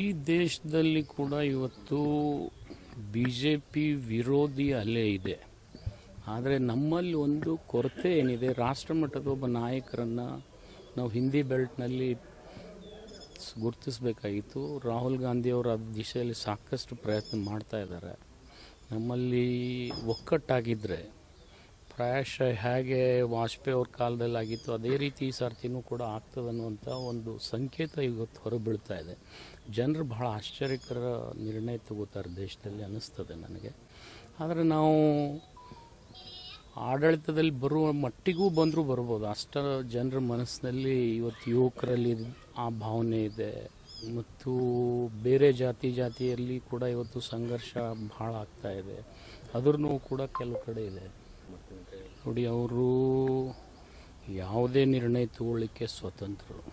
ಇಡೀ ದೇಶದಲ್ಲಿ ಕೂಡ ಇವತ್ತು ಬಿ ಜೆ ಪಿ ವಿರೋಧಿ ಅಲೆ ಇದೆ ಆದರೆ ನಮ್ಮಲ್ಲಿ ಒಂದು ಕೊರತೆ ಏನಿದೆ ರಾಷ್ಟ್ರ ಮಟ್ಟದ ಒಬ್ಬ ನಾಯಕರನ್ನು ನಾವು ಹಿಂದಿ ಬೆಲ್ಟ್ನಲ್ಲಿ ಗುರುತಿಸಬೇಕಾಗಿತ್ತು ರಾಹುಲ್ ಗಾಂಧಿಯವರು ಅದ ದಿಶೆಯಲ್ಲಿ ಸಾಕಷ್ಟು ಪ್ರಯತ್ನ ಮಾಡ್ತಾ ಇದ್ದಾರೆ ನಮ್ಮಲ್ಲಿ ಒಕ್ಕಟ್ಟಾಗಿದ್ದರೆ ಪ್ರಾಯಶಃ ಹೇಗೆ ವಾಜಪೇಯಿ ಅವ್ರ ಕಾಲದಲ್ಲಿ ಆಗಿತ್ತು ಅದೇ ರೀತಿ ಈ ಸರ್ತಿನೂ ಕೂಡ ಆಗ್ತದೆ ಅನ್ನುವಂಥ ಒಂದು ಸಂಕೇತ ಇವತ್ತು ಹೊರಬೀಳ್ತಾ ಇದೆ ಜನರು ಬಹಳ ಆಶ್ಚರ್ಯಕರ ನಿರ್ಣಯ ತಗೋತಾರೆ ದೇಶದಲ್ಲಿ ಅನ್ನಿಸ್ತದೆ ನನಗೆ ಆದರೆ ನಾವು ಆಡಳಿತದಲ್ಲಿ ಬರುವ ಮಟ್ಟಿಗೂ ಬಂದರೂ ಬರ್ಬೋದು ಅಷ್ಟ ಜನರ ಮನಸ್ಸಿನಲ್ಲಿ ಇವತ್ತು ಯುವಕರಲ್ಲಿ ಆ ಭಾವನೆ ಇದೆ ಮತ್ತು ಬೇರೆ ಜಾತಿ ಜಾತಿಯಲ್ಲಿ ಕೂಡ ಇವತ್ತು ಸಂಘರ್ಷ ಭಾಳ ಆಗ್ತಾ ಇದೆ ಅದ್ರೂ ಕೂಡ ಕೆಲವು ಕಡೆ ಇದೆ ನೋಡಿ ಅವರು ಯಾವುದೇ ನಿರ್ಣಯ ತಗೊಳ್ಳಿಕ್ಕೆ ಸ್ವತಂತ್ರರು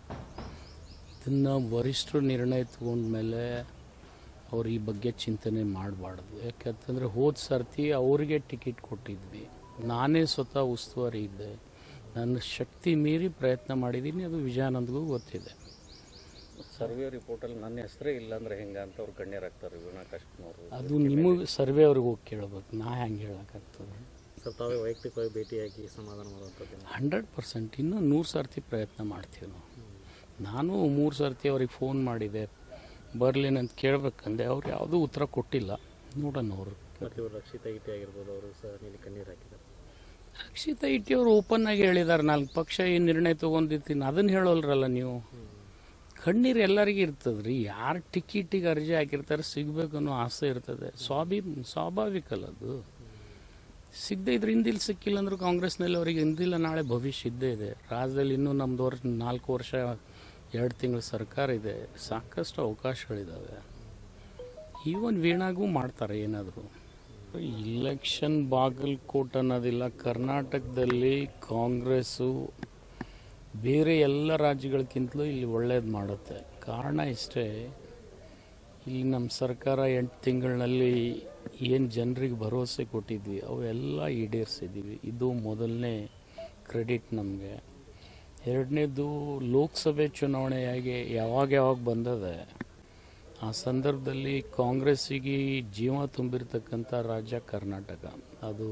ಇದನ್ನು ವರಿಷ್ಠರು ನಿರ್ಣಯ ತಗೊಂಡ್ಮೇಲೆ ಅವ್ರು ಈ ಬಗ್ಗೆ ಚಿಂತನೆ ಮಾಡಬಾರ್ದು ಯಾಕಂತಂದರೆ ಹೋದ ಸರ್ತಿ ಅವರಿಗೆ ಟಿಕೆಟ್ ಕೊಟ್ಟಿದ್ವಿ ನಾನೇ ಸ್ವತಃ ಉಸ್ತುವಾರಿ ಇದ್ದೆ ನನ್ನ ಶಕ್ತಿ ಮೀರಿ ಪ್ರಯತ್ನ ಮಾಡಿದ್ದೀನಿ ಅದು ವಿಜಯಾನಂದ್ಗೂ ಗೊತ್ತಿದೆ ಸರ್ವೆ ರಿಪೋರ್ಟಲ್ಲಿ ನನ್ನ ಹೆಸರೇ ಇಲ್ಲ ಅಂದ್ರೆ ಹೆಂಗ ಅಂತ ಅವ್ರು ಗಣ್ಯರಾಗ್ತಾರೆ ವೀಣಾ ಕಾಶ್ಮೀರ್ ಅದು ನಿಮಗೆ ಸರ್ವೆ ಅವ್ರಿಗೆ ಹೋಗಿ ಕೇಳ್ಬೇಕು ನಾ ಹೆಂಗೆ ಹೇಳೋಕ್ಕಾಗ್ತದೆ ಸರ್ ತಾವೇ ವೈಯಕ್ತಿಕವಾಗಿ ಭೇಟಿಯಾಗಿ ಸಮಾಧಾನ ಮಾಡುವಂಥದ್ದು ಹಂಡ್ರೆಡ್ ಪರ್ಸೆಂಟ್ ಇನ್ನೂ ನೂರು ಸರ್ತಿ ಪ್ರಯತ್ನ ಮಾಡ್ತೀವಿ ನಾವು ನಾನು ಮೂರು ಸರ್ತಿ ಅವ್ರಿಗೆ ಫೋನ್ ಮಾಡಿದೆ ಬರಲಿ ಅಂತ ಕೇಳಬೇಕಂದೆ ಅವ್ರು ಯಾವುದೂ ಉತ್ತರ ಕೊಟ್ಟಿಲ್ಲ ನೋಡೋಣ ಅವರು ಮತ್ತು ಇವರು ರಕ್ಷಿತ ಇಟಿ ಆಗಿರ್ಬೋದು ಅವರು ಸಹ ನೀಲಿ ಕಣ್ಣೀರು ಹಾಕಿದ್ದಾರೆ ರಕ್ಷಿತ ಇಟ್ಟಿ ಅವರು ಓಪನ್ ಆಗಿ ಹೇಳಿದ್ದಾರೆ ನಾಲ್ಕು ಪಕ್ಷ ಈ ನಿರ್ಣಯ ತೊಗೊಂಡಿರ್ತೀನಿ ಅದನ್ನು ಹೇಳೋಲ್ರಲ್ಲ ನೀವು ಕಣ್ಣೀರು ಎಲ್ಲರಿಗೂ ಇರ್ತದ್ರಿ ಯಾರು ಟಿಕೆಟಿಗೆ ಅರ್ಜಿ ಹಾಕಿರ್ತಾರೆ ಸಿಗ್ಬೇಕು ಅನ್ನೋ ಆಸೆ ಇರ್ತದೆ ಸ್ವಾಭಿ ಸ್ವಾಭಾವಿಕ ಅಲ್ಲ ಅದು ಸಿಗದೆ ಇದ್ರೆ ಹಿಂದಿಲ್ ಸಿಕ್ಕಿಲ್ಲ ಅಂದ್ರೆ ಕಾಂಗ್ರೆಸ್ನಲ್ಲಿ ಅವರಿಗೆ ಹಿಂದಿಲ್ಲ ನಾಳೆ ಭವಿಷ್ಯ ಇದ್ದೇ ಇದೆ ರಾಜ್ಯದಲ್ಲಿ ಇನ್ನೂ ನಮ್ದು ವರ್ಷ ನಾಲ್ಕು ವರ್ಷ ಎರಡು ತಿಂಗಳ ಸರ್ಕಾರ ಇದೆ ಸಾಕಷ್ಟು ಅವಕಾಶಗಳಿದ್ದಾವೆ ಈವನ್ ವೀಣಾಗೂ ಮಾಡ್ತಾರೆ ಏನಾದರೂ ಇಲೆಕ್ಷನ್ ಬಾಗಲಕೋಟ್ ಅನ್ನೋದಿಲ್ಲ ಕರ್ನಾಟಕದಲ್ಲಿ ಕಾಂಗ್ರೆಸ್ಸು ಬೇರೆ ಎಲ್ಲ ರಾಜ್ಯಗಳಕ್ಕಿಂತಲೂ ಇಲ್ಲಿ ಒಳ್ಳೇದು ಮಾಡುತ್ತೆ ಕಾರಣ ಇಷ್ಟೇ ಇಲ್ಲಿ ನಮ್ಮ ಸರ್ಕಾರ ಎಂಟು ತಿಂಗಳಿನಲ್ಲಿ ಏನು ಜನರಿಗೆ ಭರವಸೆ ಕೊಟ್ಟಿದ್ವಿ ಅವೆಲ್ಲ ಈಡೇರಿಸಿದ್ದೀವಿ ಇದು ಮೊದಲನೇ ಕ್ರೆಡಿಟ್ ನಮಗೆ ಎರಡನೇದು ಲೋಕಸಭೆ ಚುನಾವಣೆಯಾಗಿ ಯಾವಾಗ ಯಾವಾಗ ಬಂದದೆ ಆ ಸಂದರ್ಭದಲ್ಲಿ ಕಾಂಗ್ರೆಸ್ಸಿಗೆ ಜೀವ ತುಂಬಿರ್ತಕ್ಕಂಥ ರಾಜ್ಯ ಕರ್ನಾಟಕ ಅದು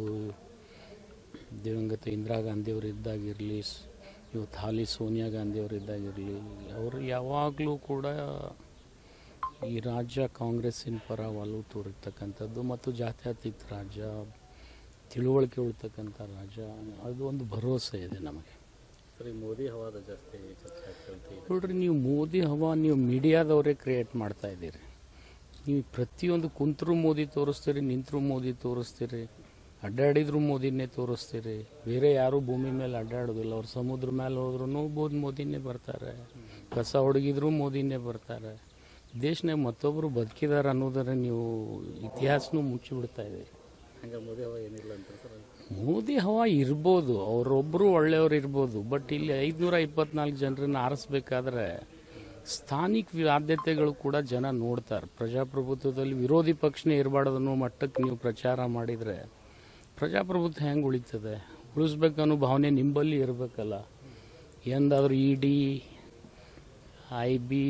ದಿವಂಗತ ಇಂದಿರಾ ಗಾಂಧಿಯವರು ಇದ್ದಾಗಿರಲಿ ಇವತ್ತು ಹಾಲಿ ಸೋನಿಯಾ ಗಾಂಧಿಯವರು ಇದ್ದಾಗಿರಲಿ ಅವರು ಯಾವಾಗಲೂ ಕೂಡ ಈ ರಾಜ್ಯ ಕಾಂಗ್ರೆಸ್ಸಿನ ಪರ ಒಲವು ತೋರಿರ್ತಕ್ಕಂಥದ್ದು ಮತ್ತು ಜಾತ್ಯತೀತ ರಾಜ್ಯ ತಿಳುವಳಿಕೆ ಉಳ್ತಕ್ಕಂಥ ರಾಜ್ಯ ಅದು ಒಂದು ಭರವಸೆ ಇದೆ ನಮಗೆ ಸರ್ ಈ ಮೋದಿ ಹವಾದ ಜಾಸ್ತಿ ಚರ್ಚೆ ಆಗ್ತಂತೆ ನೋಡ್ರಿ ನೀವು ಮೋದಿ ಹವಾ ನೀವು ಮೀಡಿಯಾದವರೇ ಕ್ರಿಯೇಟ್ ಮಾಡ್ತಾ ಇದ್ದೀರಿ ನೀವು ಪ್ರತಿಯೊಂದು ಕುಂತರೂ ಮೋದಿ ತೋರಿಸ್ತೀರಿ ನಿಂತರೂ ಮೋದಿ ತೋರಿಸ್ತೀರಿ ಅಡ್ಡಾಡಿದ್ರು ಮೋದಿನೇ ತೋರಿಸ್ತೀರಿ ಬೇರೆ ಯಾರೂ ಭೂಮಿ ಮೇಲೆ ಅಡ್ಡಾಡೋದಿಲ್ಲ ಅವ್ರು ಸಮುದ್ರ ಮೇಲೆ ಹೋದ್ರೂ ಬೋದು ಮೋದಿನೇ ಬರ್ತಾರೆ ಕಸ ಹೊಡಗಿದ್ರು ಮೋದಿನೇ ಬರ್ತಾರೆ ದೇಶನಾಗ ಮತ್ತೊಬ್ಬರು ಬದುಕಿದಾರೆ ಅನ್ನೋದರ ನೀವು ಇತಿಹಾಸನೂ ಮುಚ್ಚಿಬಿಡ್ತಾ ಇದ್ದೀರಿ ಹಂಗೆ ಮೋದಿ ಹವಾ ಏನಿಲ್ಲ ಅಂತ ಸರ್ ಮೋದಿ ಹವಾ ಇರ್ಬೋದು ಅವರೊಬ್ಬರು ಒಳ್ಳೆಯವ್ರು ಇರ್ಬೋದು ಬಟ್ ಇಲ್ಲಿ ಐದುನೂರ ಇಪ್ಪತ್ನಾಲ್ಕು ಜನರನ್ನ ಆರಿಸ್ಬೇಕಾದ್ರೆ ಸ್ಥಾನಿಕ ಆದ್ಯತೆಗಳು ಕೂಡ ಜನ ನೋಡ್ತಾರೆ ಪ್ರಜಾಪ್ರಭುತ್ವದಲ್ಲಿ ವಿರೋಧಿ ಪಕ್ಷನೇ ಇರಬಾರ್ದು ಅನ್ನೋ ಮಟ್ಟಕ್ಕೆ ನೀವು ಪ್ರಚಾರ ಮಾಡಿದರೆ ಪ್ರಜಾಪ್ರಭುತ್ವ ಹೆಂಗೆ ಉಳಿತದೆ ಉಳಿಸ್ಬೇಕನ್ನೋ ಭಾವನೆ ನಿಂಬಲ್ಲಿ ಇರಬೇಕಲ್ಲ ಎಂದಾದರೂ ಇ ಡಿ ಐ ಬಿ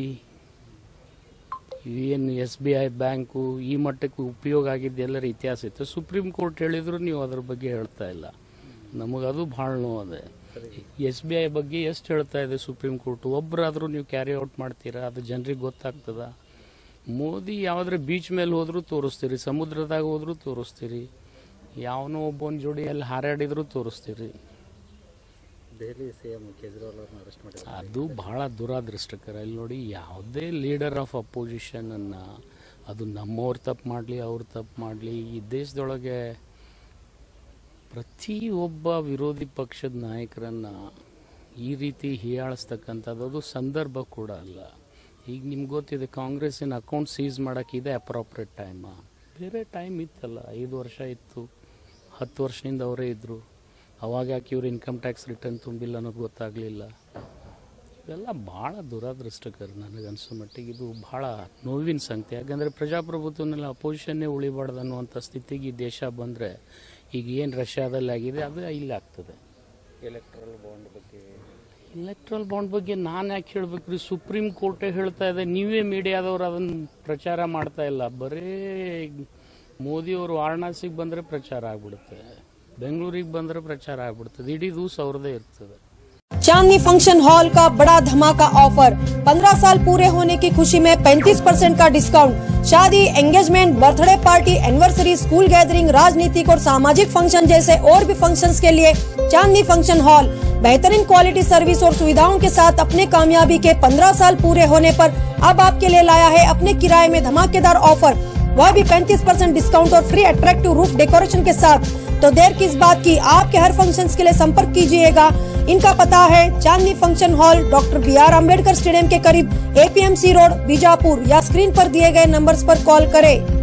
ಏನು ಎಸ್ ಬಿ ಐ ಬ್ಯಾಂಕು ಈ ಮಟ್ಟಕ್ಕೆ ಉಪಯೋಗ ಆಗಿದ್ದು ಎಲ್ಲರ ಇತಿಹಾಸ ಇತ್ತು ಸುಪ್ರೀಂ ಕೋರ್ಟ್ ಹೇಳಿದ್ರು ನೀವು ಅದ್ರ ಬಗ್ಗೆ ಹೇಳ್ತಾ ಇಲ್ಲ ನಮಗದು ಭಾಳ ನೋವದೆ ಎಸ್ ಬಿ ಐ ಬಗ್ಗೆ ಎಷ್ಟು ಹೇಳ್ತಾ ಇದೆ ಸುಪ್ರೀಂ ಕೋರ್ಟ್ ಒಬ್ಬರಾದರೂ ನೀವು ಕ್ಯಾರಿ ಔಟ್ ಮಾಡ್ತೀರಾ ಅದು ಜನರಿಗೆ ಗೊತ್ತಾಗ್ತದ ಮೋದಿ ಯಾವುದ್ರ ಬೀಚ್ ಮೇಲೆ ಹೋದ್ರೂ ತೋರಿಸ್ತೀರಿ ಸಮುದ್ರದಾಗ ಹೋದ್ರೂ ತೋರಿಸ್ತೀರಿ ಯಾವನೋ ಒಬ್ಬನ ಜೋಡಿ ಅಲ್ಲಿ ಹಾರಾಡಿದ್ರು ತೋರಿಸ್ತೀರಿ ದೆಹಲಿ ಸಿ ಎಂ ಕೇಜ್ರಿವಾಲ್ ಅವ್ರನ್ನ ಅರೆಸ್ಟ್ ಮಾಡಿದ್ದಾರೆ ಅದು ಬಹಳ ದುರಾದೃಷ್ಟಕರ ಇಲ್ಲಿ ನೋಡಿ ಯಾವುದೇ ಲೀಡರ್ ಆಫ್ ಅಪೋಸಿಷನನ್ನು ಅದು ನಮ್ಮವ್ರು ತಪ್ಪು ಮಾಡಲಿ ಅವ್ರು ತಪ್ಪು ಮಾಡಲಿ ಈ ದೇಶದೊಳಗೆ ಪ್ರತಿ ಒಬ್ಬ ವಿರೋಧಿ ಪಕ್ಷದ ನಾಯಕರನ್ನು ಈ ರೀತಿ ಹೀಯಾಳಿಸ್ತಕ್ಕಂಥದ್ದು ಅದು ಸಂದರ್ಭ ಕೂಡ ಅಲ್ಲ ಈಗ ನಿಮ್ಗೆ ಗೊತ್ತಿದೆ ಕಾಂಗ್ರೆಸ್ಸಿನ ಅಕೌಂಟ್ ಸೀಸ್ ಮಾಡೋಕ್ಕೆ ಇದೆ ಅಪ್ರಾಪ್ರೇಟ್ ಟೈಮ ಬೇರೆ ಟೈಮ್ ಇತ್ತಲ್ಲ ಐದು ವರ್ಷ ಇತ್ತು ಹತ್ತು ವರ್ಷದಿಂದ ಅವರೇ ಇದ್ದರು ಅವಾಗ ಯಾಕೆ ಇವ್ರು ಇನ್ಕಮ್ ಟ್ಯಾಕ್ಸ್ ರಿಟರ್ನ್ ತುಂಬಿಲ್ಲ ಅನ್ನೋದು ಗೊತ್ತಾಗಲಿಲ್ಲ ಇವೆಲ್ಲ ಭಾಳ ದುರಾದೃಷ್ಟಕರ ನನಗನ್ಸೋ ಮಟ್ಟಿಗೆ ಇದು ಭಾಳ ನೋವಿನ ಸಂಗತಿ ಯಾಕಂದರೆ ಪ್ರಜಾಪ್ರಭುತ್ವನಲ್ಲಿ ಅಪೋಸಿಷನ್ನೇ ಉಳಿಬಾರ್ದು ಅನ್ನುವಂಥ ಸ್ಥಿತಿಗೆ ಈ ದೇಶ ಬಂದರೆ ಈಗ ಏನು ರಷ್ಯಾದಲ್ಲಿ ಆಗಿದೆ ಅದು ಇಲ್ಲಿ ಆಗ್ತದೆ ಎಲೆಕ್ಟ್ರಲ್ ಬಾಂಡ್ ಬಗ್ಗೆ ಎಲೆಕ್ಟ್ರಲ್ ಬಾಂಡ್ ಬಗ್ಗೆ ನಾನು ಯಾಕೆ ಹೇಳ್ಬೇಕು ರೀ ಸುಪ್ರೀಂ ಕೋರ್ಟೇ ಹೇಳ್ತಾ ಇದೆ ನೀವೇ ಮೀಡಿಯಾದವ್ರು ಅದನ್ನು ಪ್ರಚಾರ ಮಾಡ್ತಾ ಇಲ್ಲ ಬರೀ ಮೋದಿಯವರು ವಾರಣಾಸಿಗೆ ಬಂದರೆ ಪ್ರಚಾರ ಆಗ್ಬಿಡುತ್ತೆ ಬೆಂಗಳೂರಿಗೆ ಬಂದರೆ ಪ್ರಚಾರ ಆಗ್ಬಿಡ್ತದೆ ಇಡೀ ದಿವಸ ಅವ್ರದ್ದೇ ಇರ್ತದೆ चांदनी फंक्शन हॉल का बड़ा धमाका ऑफर 15 साल पूरे होने की खुशी में 35 परसेंट का डिस्काउंट शादी engagement birthday party anniversary school gathering राजनीतिक और सामाजिक फंक्शन जैसे और भी फंक्शंस के लिए चांदनी फंक्शन हॉल बेहतरीन क्वालिटी सर्विस और सुविधाओं के साथ अपने कामयाबी के 15 साल पूरे होने पर अब आपके लिए लाया है अपने किराए में धमाकेदार ऑफर वह भी 35 परसेंट डिस्काउंट और फ्री अट्रैक्टिव रूफ डेकोरेशन के साथ तो देर किस बात की आपके हर फंक्शन के लिए संपर्क कीजिएगा इनका पता है Chandni function hall doctor B R Ambedkar stadium के करीब एपीएमसी रोड बीजापुर या स्क्रीन पर दिए गए नंबर्स पर कॉल करें